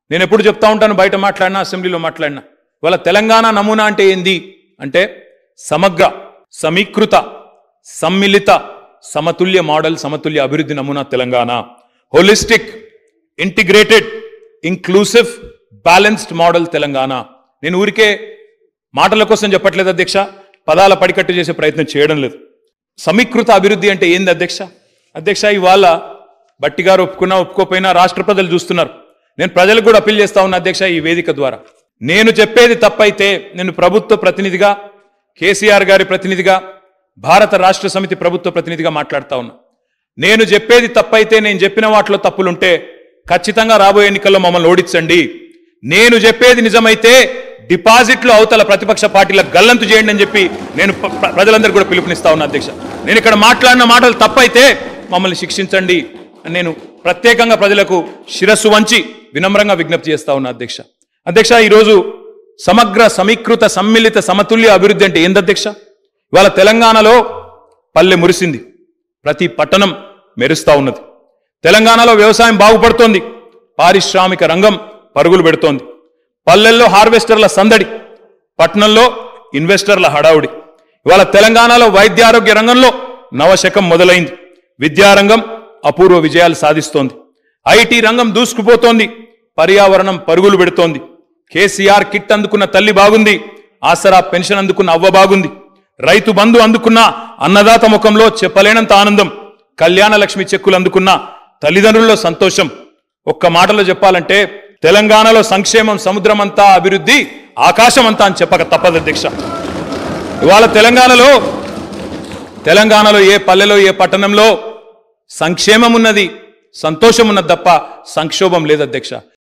నేను ఎప్పుడు చెప్తా ఉంటాను బయట మాట్లాడినా అసెంబ్లీలో మాట్లాడినా ఇవాళ తెలంగాణ నమూనా అంటే ఏంది అంటే సమగ్ర సమీకృత సమ్మిళిత సమతుల్య మోడల్ సమతుల్య అభివృద్ధి నమూనా Telangana holistic integrated inclusive balanced model Telangana నేను ఊరికే మాటల కోసం చెప్పట్లేదు అధ్యక్ష పదాల పడికట్టు చేసే ప్రయత్నం చేయడం లేదు సమీకృత అభివృద్ధి అంటే ఏంది అధ్యక్ష అధ్యక్ష ఇవాళ బట్టి గారు ఒప్పుకున్నా ఒప్పుకోపోయినా రాష్ట్ర ప్రజలు చూస్తున్నారు నేను ప్రజలకు కూడా అప్పీల్ చేస్తా ఉన్నా అధ్యక్ష ఈ వేదిక ద్వారా నేను చెప్పేది తప్పైతే నేను ప్రభుత్వ ప్రతినిధిగా కేసీఆర్ గారి ప్రతినిధిగా భారత రాష్ట్ర సమితి ప్రభుత్వ ప్రతినిధిగా మాట్లాడుతా ఉన్నా నేను చెప్పేది తప్పైతే నేను చెప్పిన వాటిలో తప్పులుంటే ఖచ్చితంగా రాబోయే ఎన్నికల్లో మమ్మల్ని ఓడించండి నేను చెప్పేది నిజమైతే డిపాజిట్లు అవతల ప్రతిపక్ష పార్టీలకు గల్లంతు చేయండి అని చెప్పి నేను ప్ర- ప్ర- ప్రజలందరూ కూడా పిలుపునిస్తా ఉన్నా అధ్యక్ష నేను ఇక్కడ మాట్లాడిన మాటలు తప్పైతే మమ్మల్ని శిక్షించండి అని నేను ప్రత్యేకంగా ప్రజలకు శిరస్సు వంచి వినమ్రంగా విజ్ఞప్తి చేస్తా ఉన్నా అధ్యక్ష అధ్యక్ష ఈరోజు సమగ్ర సమీకృత సమ్మిళిత సమతుల్య అభివృద్ధి అంటే ఏంది అధ్యక్ష ఇవాళ తెలంగాణలో పల్లె మురిసింది ప్రతి పట్టణం మెరుస్తా ఉన్నది తెలంగాణలో వ్యవసాయం బాగుపడుతోంది పారిశ్రామిక రంగం పరుగులు పెడుతోంది పల్లెల్లో హార్వెస్టర్ల సందడి పట్టణంలో ఇన్వెస్టర్ల హడావుడి ఇవాళ తెలంగాణలో వైద్యారోగ్య రంగంలో నవశకం మొదలైంది విద్యారంగం అపూర్వ విజయాలు సాధిస్తోంది ఐటీ రంగం దూసుకుపోతోంది పర్యావరణం పరుగులు పెడుతోంది కేసీఆర్ కిట్ అందుకున్న తల్లి బాగుంది ఆసరా పెన్షన్ అందుకున్న అవ్వ బాగుంది రైతు బంధు అందుకున్న అన్నదాత ముఖంలో చెప్పలేనంత ఆనందం కళ్యాణ లక్ష్మి చెక్కులు అందుకున్న తల్లిదండ్రుల్లో సంతోషం ఒక్క మాటలో చెప్పాలంటే తెలంగాణలో సంక్షేమం సముద్రమంతా అభివృద్ధి ఆకాశమంతా అని చెప్పక తప్పదు అధ్యక్ష ఇవాళ తెలంగాణలో తెలంగాణలో ఏ పల్లెలో ఏ పట్టణంలో సంక్షేమం ఉన్నది సంతోషం ఉన్నది తప్ప సంక్షోభం లేదు అధ్యక్ష